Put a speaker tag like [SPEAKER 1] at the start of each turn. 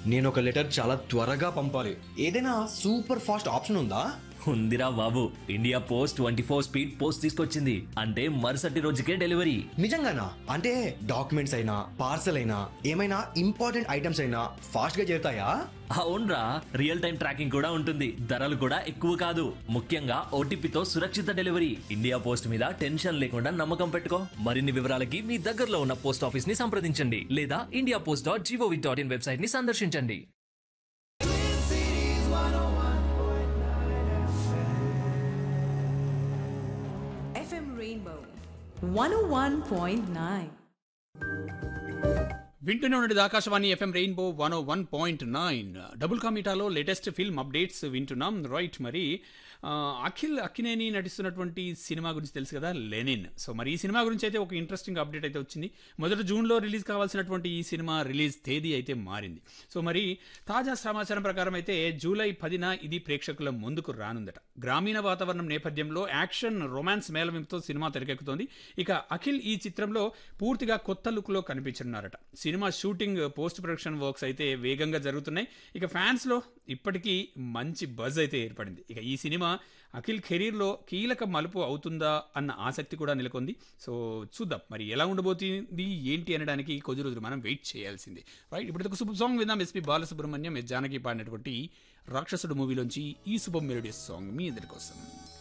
[SPEAKER 1] నేను ఒక లెటర్ చాలా త్వరగా పంపాలి ఏదైనా సూపర్ ఫాస్ట్ ఆప్షన్ ఉందా
[SPEAKER 2] ఉందిరా బాబు India post twenty four speed post తీసుకొచ్చింది అంటే మరుసటి రోజుకే డెలివరీ
[SPEAKER 1] నిజంగానా అంటే డాక్యుమెంట్స్ అయినా పార్సల్ అయినా ఏమైనా ఇంపార్టెంట్ ఐటమ్స్ అయినా ఫాస్ట్ గా చేరుతాయా
[SPEAKER 2] అవునరా రియల్ టైం ట్రాకింగ్ కూడా ఉంటుంది ధరలు కూడా ఎక్కువ కాదు ముఖ్యంగా ఓటీపీతో సురక్షిత డెలివరీ ఇండియా పోస్ట్ మీద టెన్షన్ లేకుండా నమ్మకం పెట్టుకో మరిన్ని వివరాలకి మీ దగ్గరలో ఉన్న పోస్ట్ ఆఫీస్ ని సంప్రదించండి లేదా India post dot gov dot in website ని సందర్శించండి
[SPEAKER 3] FM Rainbow 101.9.
[SPEAKER 4] వింటూనే ఉన్నది Akashvani FM rainbow one one point nine double కామిటాలో లేటెస్ట్ ఫిల్మ్ అప్డేట్స్ వింటున్నాం రైట్ మరి ఆ, అఖిల్ అక్కినేని నటిస్తున్నటువంటి సినిమా గురించి తెలుసు కదా లెనిన్ సో మరి ఈ సినిమా గురించి అయితే ఒక ఇంట్రెస్టింగ్ అప్డేట్ అయితే వచ్చింది మొదట జూన్లో రిలీజ్ కావాల్సినటువంటి ఈ సినిమా రిలీజ్ తేదీ అయితే మారింది సో మరి తాజా సమాచారం ప్రకారం అయితే జూలై పదిన ఇది ప్రేక్షకుల ముందుకు రానుందట గ్రామీణ వాతావరణం నేపథ్యంలో యాక్షన్ రొమాన్స్ మేళవింపుతో సినిమా తెరకెక్కుతోంది ఇక అఖిల్ ఈ చిత్రంలో పూర్తిగా కొత్త లుక్లో కనిపించనున్నారట cinema shooting post production works అయితే వేగంగా జరుగుతున్నాయి ఇక ఫ్యాన్స్లో ఇప్పటికీ మంచి బజ్ అయితే ఏర్పడింది ఇక ఈ సినిమా అఖిల్ కెరీర్లో కీలక మలుపు అవుతుందా అన్న ఆసక్తి కూడా నెలకొంది సో చూద్దాం మరి ఎలా ఉండబోతుంది ఏంటి అనడానికి కొద్ది రోజులు మనం వెయిట్ చేయాల్సింది రైట్ ఇప్పుడు ఒక సూపర్ సాంగ్ విందాం ఎస్పి బాలసుబ్రహ్మణ్యం ఎస్ జానకి పాడినటువంటి రాక్షసుడు మూవీలోంచి ఈ శుభం మెలోడియస్ సాంగ్ మీ అందరి కోసం